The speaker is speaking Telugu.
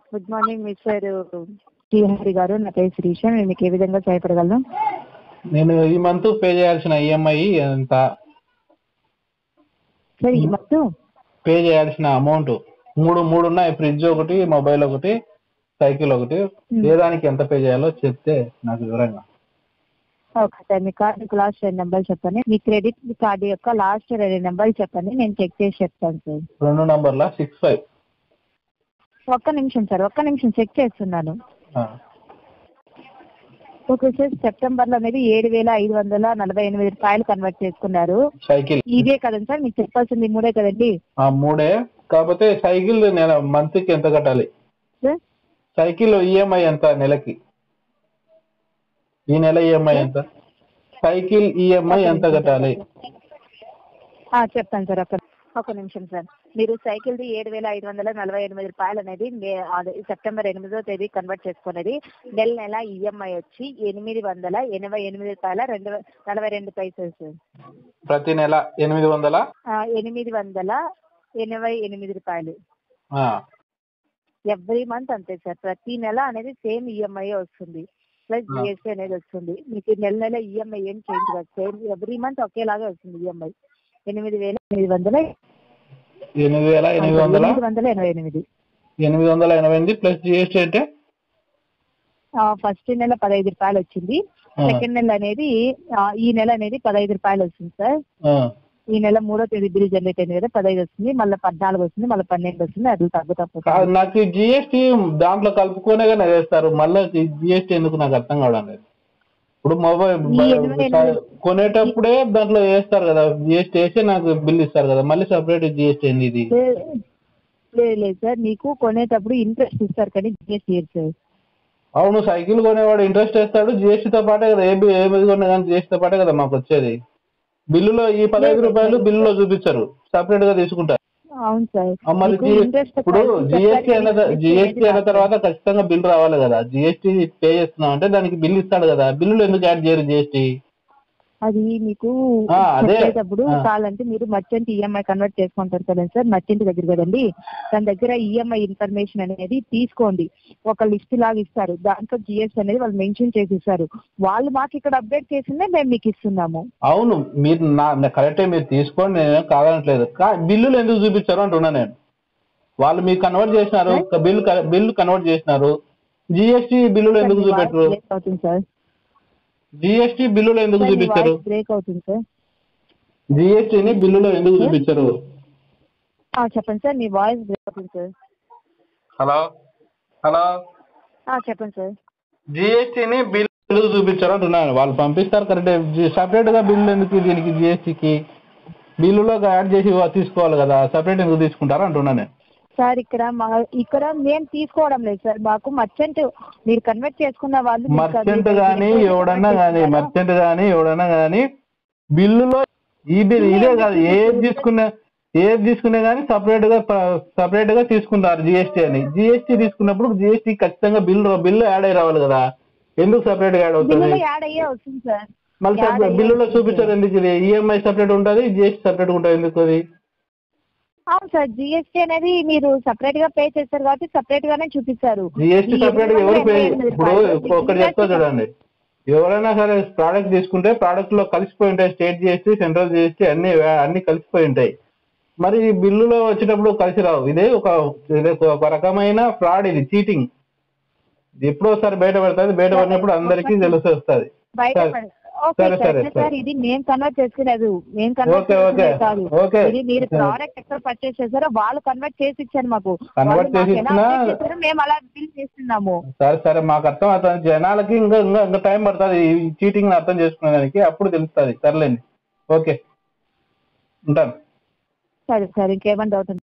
గుడ్ మార్నింగ్ మిస్టర్ శ్రీహరి గారు నా పేరు శిరీష నేను మీకు ఏ విధంగా సహాయపడగలను నేను ఈ మంత్ పే చేయాల్సిన ఈఎంఐ ఎంత సార్ ఈ మొత్తం పే చేయాల్సిన అమౌంట్ మూడు మూడు ఉన్నాయి ఫ్రిడ్జ్ ఒకటి మొబైల్ ఒకటి సైకిల్ ఒకటి ఏ దానికి ఎంత పే చేయాలో చెప్తే నాకు వివరంగా ఓకే సార్ మీ కార్డు లాస్ట్ రెండు నెంబర్లు చెప్పండి మీ క్రెడిట్ కార్డు యొక్క లాస్ట్ రెండు నెంబర్లు చెప్పండి నేను చెక్ చేసి చెప్తాను సార్ రెండు నంబర్ల సిక్స్ ఫైవ్ ఒక్క నిమిషం సార్ ఒక్క నిమిషం చెక్ చేస్తున్నాను ఓకే సార్ సెప్టెంబర్ లో అనేది ఏడు వేల ఐదు వందల నలభై ఎనిమిది రూపాయలు కన్వర్ట్ చేసుకున్నారు సైకిల్ ఇదే కదండి సార్ మీకు చెప్పాల్సింది మూడే కదండి ఆ మూడే కాకపోతే సైకిల్ నెల మంత్ కి ఎంత కట్టాలి సార్ సైకిల్ ఈఎంఐ ఎంత నెలకి ఈ నెల ఈఎంఐ ఎంత సైకిల్ ఈఎంఐ ఎంత కట్టాలి ఆ, చెప్తాను సార్ ఒక ఒక నిమిషం సార్ మీరు సైకిల్ది ఏడు వేల ఐదు వందల నలభై ఎనిమిది రూపాయలు అనేది మే- అదే సెప్టెంబర్ ఎనిమిదో తేదీ కన్వర్ట్ చేసుకునేది నెల నెల ఈఎంఐ వచ్చి ఎనిమిది వందల ఎనభై ఎనిమిది రూపాయల రెండు వ- నలభై రెండు పైసలు సార్ ప్రతి నెల ఎనిమిది వందల ఆ, ఎనిమిది వందల ఎనభై ఎనిమిది రూపాయలు ఆ, ఎవ్రీ మంత్ అంతే సార్ ప్రతి నెల అనేది సేమ్ ఈఎంఐ వస్తుంది ప్లస్ జిఎస్టీ అనేది వస్తుంది మీకు నెల నెల ఈఎంఐ ఏం చేంజ్ కాదు సేమ్ ఎవ్రీ మంత్ ఒకేలాగే వస్తుంది ఈఎంఐ ఎనిమిది వేల ఎనిమిది వందల ఎనిమిది వేల ఎనిమిది వందల ఎనిమిది వందల ఎనభై ఎనిమిది ఎనిమిది వందల ఎనభై ఎనిమిది ప్లస్ జిఎస్టీ అంటే ఫస్ట్ నెల పదహైదు రూపాయలు వచ్చింది ఆ. సెకండ్ నెల అనేది ఆ, ఈ నెల అనేది పదహైదు రూపాయలు వస్తుంది సార్ ఆ, ఈ నెల మూడో తేదీ బిల్ జనరేట్ అయింది కదా పదహైదు వస్తుంది మళ్ళీ పద్నాలుగు వస్తుంది మళ్ళీ పన్నెండు వస్తుంది అది తగ్గుతా పోతుంది. కాదు, నాకు జిఎస్టీ దాంట్లో కలుపుకోనే కానీ వేస్తారు మళ్ళీ జిఎస్టీ ఎందుకు నాకు అర్థం కావడం లేదు ఇప్పుడు మొబైల్ ఈ ఎనిమిది ఎనిమిది- కొనేటప్పుడే దాంట్లో వేస్తారు కదా జిఎస్టీ వేసి నాకు బిల్ ఇస్తారు కదా మళ్ళీ సపరేట్ జిఎస్టీ ఏంది ఇది లే- లేదు లేదు సార్ మీకు కొనేటప్పుడు ఇంట్రెస్ట్ ఇస్తారు కానీ జిఎస్టీ ఇయర్ సార్ అవును సైకిల్ కొనేవాడు ఇంట్రెస్ట్ వేస్తాడు జిఎస్టీతో పాటే కదా ఏ బి- ఏ మీద కొన్నా కానీ జిఎస్టీతో పాటే కదా మాకు వచ్చేది బిల్లులో ఈ పదహైదు రూపాయలు బిల్లులో చూపించారు సపరేట్ గా తీసుకుంటారు అవును సార్ ఆ, మరి మీకు జి- interest ఇప్పుడు price జిఎస్టీ అన్న చెప్పారు, జిఎస్టీ అయిన రాదు. తర్వాత ఖచ్చితంగా బిల్ రావాలి కదా జిఎస్టీ పే చేస్తున్నాం అంటే దానికి బిల్ ఇస్తాడు కదా బిల్లులు ఎందుకు యాడ్ చేయరు జిఎస్టీ అది మీకు ఆ, అదే. చెప్పేటప్పుడు ఆ. కావాలంటే మీరు మర్చెంట్ ఈఎంఐ కన్వర్ట్ చేసుకుంటారు కదా సార్ మర్చెంట్ దగ్గర కదండి తన దగ్గర ఈఎంఐ ఇన్ఫర్మేషన్ అనేది తీసుకోండి ఒక లిస్ట్ లాగా ఇస్తారు దాంట్లో జిఎస్ అనేది వాళ్ళు మెన్షన్ చేసి ఇస్తారు వాళ్ళు మాకు ఇక్కడ అప్డేట్ చేసిందే మేము మీకు ఇస్తున్నాము అవును మీరు నా కరెక్టే మీరు తీసుకోండి నేను కాదనట్లేదు కా బిల్లులు ఎందుకు చూపించారు అంటున్నా నేను వాళ్ళు మీకు కన్వర్ట్ చేసినారు బిల్లు బిల్లు కన్వర్ట్ చేసినారు జిఎస్టీ బిల్లులు ఎందుకు చూపెట్టరు బ్రేక్ అవుతుంది సార్ జిఎస్టీ బిల్లులు ఎందుకు చూపించారు బ్రేక్ అవుతుంది సార్ జిఎస్టీని బిల్లులో ఎందుకు చూపించారు ఆ, చెప్పండి సార్ మీ వాయిస్ బ్రేక్ అవుతుంది సార్ హలో హలో ఆ, చెప్పండి సార్ జిఎస్టీని బిల్ ఎందుకు చూపించారు అంటున్నాను వాళ్ళు పంపిస్తారు కరెక్ట్ సపరేట్ గా బిల్లు ఎందుకు దీనికి జిఎస్టీకి బిల్లులో యాడ్ చేసి తీసుకోవాలి కదా సపరేట్ ఎందుకు తీసుకుంటారు అంటున్నాను నేను సార్ ఇక్కడ మా ఇక్కడ మేము తీసుకోవడం లేదు సార్ మాకు మర్చెంట్ మీరు కన్వర్ట్ చేసుకున్న వాళ్ళు మీకు అది- మర్చెంట్ గానీ ఎవడన్నా గానీ మర్చెంట్ గానీ ఎవడన్నా గానీ బిల్లులో ఈ బిల్ ఇదే కాదు ఏది తీసుకున్నా ఏది తీసుకున్నా గానీ సపరేట్ గా సపరేట్ గా తీసుకుంటారు జిఎస్టీ అని జిఎస్టీ తీసుకున్నప్పుడు జిఎస్టీ ఖచ్చితంగా బిల్లు బిల్లు యాడ్ అయి రావాలి కదా ఎందుకు సపరేట్ గా యాడ్ అవుతుంది బిల్లులో యాడ్ అయ్యే వస్తుంది సార్ మళ్ళీ యాడ్ separate- అయ్యే బిల్లులో వస్తుంది. చూపించారు ఎందుకు ఇది ఈఎంఐ సపరేట్ ఉంటుంది జిఎస్టీ సపరేట్ ఉంటుంది ఎందుకు అది అవును సార్ జిఎస్టీ అనేది మీరు సపరేట్ గా పే చేస్తారు కాబట్టి సపరేట్ గానే చూపిస్తారు జిఎస్టీ ఈ సపరేట్ గా ఎవరు పే ఎనిమిది వందల ఇప్పుడు రూపాయలు ఒకటి చెప్తా చూడండి ఎవరైనా సరే ప్రోడక్ట్ తీసుకుంటే ప్రోడక్ట్ లో కలిసిపోయి ఉంటాయి స్టేట్ జిఎస్టీ సెంట్రల్ జిఎస్టీ అన్ని అన్ని కలిసిపోయి ఉంటాయి మరి ఈ బిల్లులో వచ్చేటప్పుడు కలిసి రావు ఇదే ఒక ఇదే ఒక రకమైన ఫ్రాడ్ ఇది చీటింగ్ ఎప్పుడో ఒకసారి బయట పడుతుంది బయట పడినప్పుడు అందరికీ తెలిసి వస్తుంది బయట సరే. పడ- ఓకే సరే, సార్ సరే, సార్ సరే. ఇది మేము కన్వర్ట్ చేసుకునేది మేము కన్వర్ట్ ఓకే, ఓకే. చేసుకునేది కాదు ఓకే. ఇది మీరు సరే. ప్రోడక్ట్ ఎక్కడ పర్చేస్ చేశారో వాళ్ళు కన్వర్ట్ చేసి ఇచ్చారు మాకు Convert వాళ్ళు మాకు చేసి ఎలా ఇచ్చినా- update చేశారో మేము అలా బిల్ చేస్తున్నాము సరే సరే మాకు అర్థం అవుతుంది జనాలకి ఇంకా ఇంకా ఇంకా టైం పడుతుంది ఈ చీటింగ్ అర్థం చేసుకునేదానికి అప్పుడు తెలుస్తుంది సర్లేండి ఓకే ఉంటాను సరే సరే ఇంకేమైనా డౌట్